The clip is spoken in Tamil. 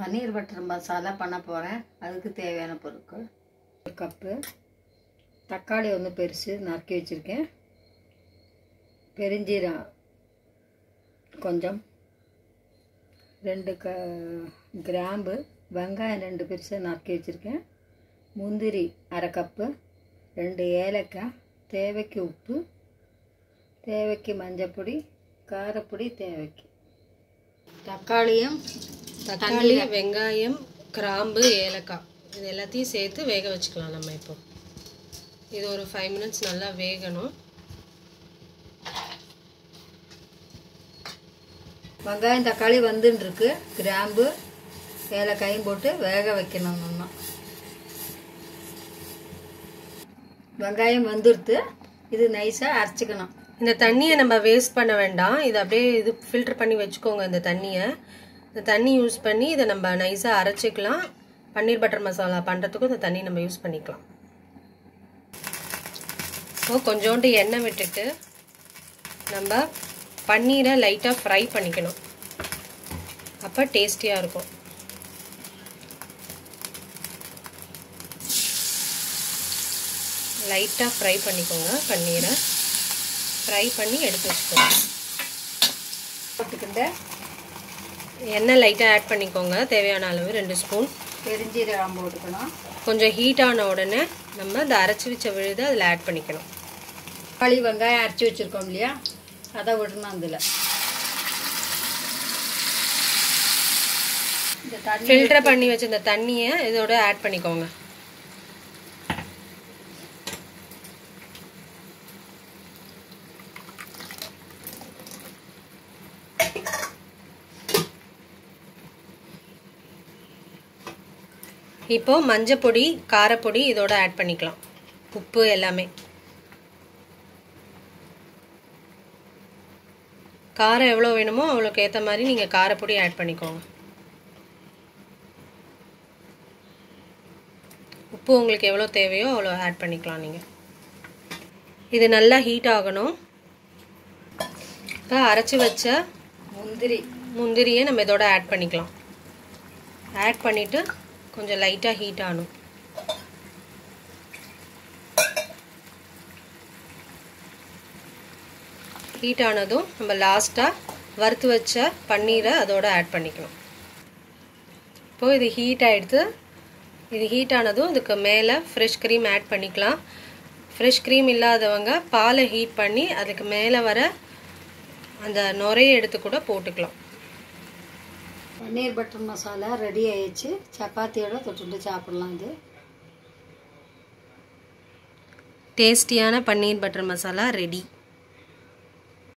பன்னீர் பட்டர் மசாலா பண்ண போகிறேன் அதுக்கு தேவையான பொருட்கள் ஒரு கப்பு தக்காளி ஒன்று பெருசு நறுக்கி வச்சுருக்கேன் பெருஞ்சீரம் கொஞ்சம் ரெண்டு க கிராம்பு வெங்காயம் ரெண்டு பெருசாக நறுக்கி வச்சுருக்கேன் முந்திரி அரை கப்பு ரெண்டு ஏலக்காய் தேவைக்கு உப்பு தேவைக்கு மஞ்சப்பொடி காரப்பொடி தேவைக்கு தக்காளியும் தக்காளி வெங்காயம் கிராம்பு ஏலக்காய் இது எல்லாத்தையும் சேர்த்து வேக வச்சுக்கலாம் நம்ம இப்போ இது ஒரு ஃபைவ் மினிட்ஸ் நல்லா வேகணும் வெங்காயம் தக்காளி வந்துன்னு இருக்கு கிராம்பு ஏலக்காயும் போட்டு வேக வைக்கணும் நம்ம வெங்காயம் வந்துடுத்து இது நைஸாக அரைச்சிக்கணும் இந்த தண்ணியை நம்ம வேஸ்ட் பண்ண வேண்டாம் இதை அப்படியே இது ஃபில்டர் பண்ணி வச்சுக்கோங்க இந்த தண்ணியை இந்த தண்ணி யூஸ் பண்ணி இதை நம்ம நைஸாக அரைச்சிக்கலாம் பன்னீர் பட்டர் மசாலா பண்ணுறதுக்கும் இந்த தண்ணி நம்ம யூஸ் பண்ணிக்கலாம் ஸோ கொஞ்சோண்டு எண்ணெய் விட்டுட்டு நம்ம பன்னீரை லைட்டாக ஃப்ரை பண்ணிக்கணும் அப்போ டேஸ்டியாக இருக்கும் லைட்டாக ஃப்ரை பண்ணிக்கோங்க பன்னீரை ஃப்ரை பண்ணி எடுத்து வச்சுக்கோங்க போட்டுக்கிட்ட எண்ணெய் லைட்டாக ஆட் பண்ணிக்கோங்க தேவையான அளவு ரெண்டு ஸ்பூன் பெருஞ்சீரகம் போட்டுக்கணும் கொஞ்சம் ஹீட் ஆன உடனே நம்ம இந்த அரைச்சி வச்ச விழுதை அதில் ஆட் பண்ணிக்கணும் தக்காளி வெங்காயம் அரைச்சி வச்சுருக்கோம் இல்லையா அதை விடணும் அதில் இந்த தண்ணி ஃபில்டர் பண்ணி வச்ச இந்த தண்ணியை இதோட ஆட் பண்ணிக்கோங்க இப்போ மஞ்சப்பொடி காரப்பொடி இதோட ஆட் பண்ணிக்கலாம் உப்பு எல்லாமே காரம் எவ்வளோ வேணுமோ அவ்வளோக்கு ஏற்ற மாதிரி நீங்கள் காரப்பொடி ஆட் பண்ணிக்கோங்க உப்பு உங்களுக்கு எவ்வளோ தேவையோ அவ்வளோ ஆட் பண்ணிக்கலாம் நீங்கள் இது நல்லா ஹீட் ஆகணும் இப்போ அரைச்சி வச்ச முந்திரி முந்திரியை நம்ம இதோட ஆட் பண்ணிக்கலாம் ஆட் பண்ணிவிட்டு கொஞ்சம் லைட்டாக ஹீட் ஆகணும் ஹீட் ஆனதும் நம்ம லாஸ்ட்டாக வறுத்து வச்ச பன்னீரை அதோட ஆட் பண்ணிக்கணும் இப்போது இது ஹீட் ஆகிடுது இது ஹீட் ஆனதும் இதுக்கு மேலே ஃப்ரெஷ் க்ரீம் ஆட் பண்ணிக்கலாம் ஃப்ரெஷ் க்ரீம் இல்லாதவங்க பாலை ஹீட் பண்ணி அதுக்கு மேலே வர அந்த நுரையை எடுத்து கூட போட்டுக்கலாம் பன்னீர் பட்டர் மசாலா ரெடி ஆயிடுச்சு சப்பாத்தியோட தொட்டுட்டு சாப்பிடலாம் இது டேஸ்டியான பன்னீர் பட்டர் மசாலா ரெடி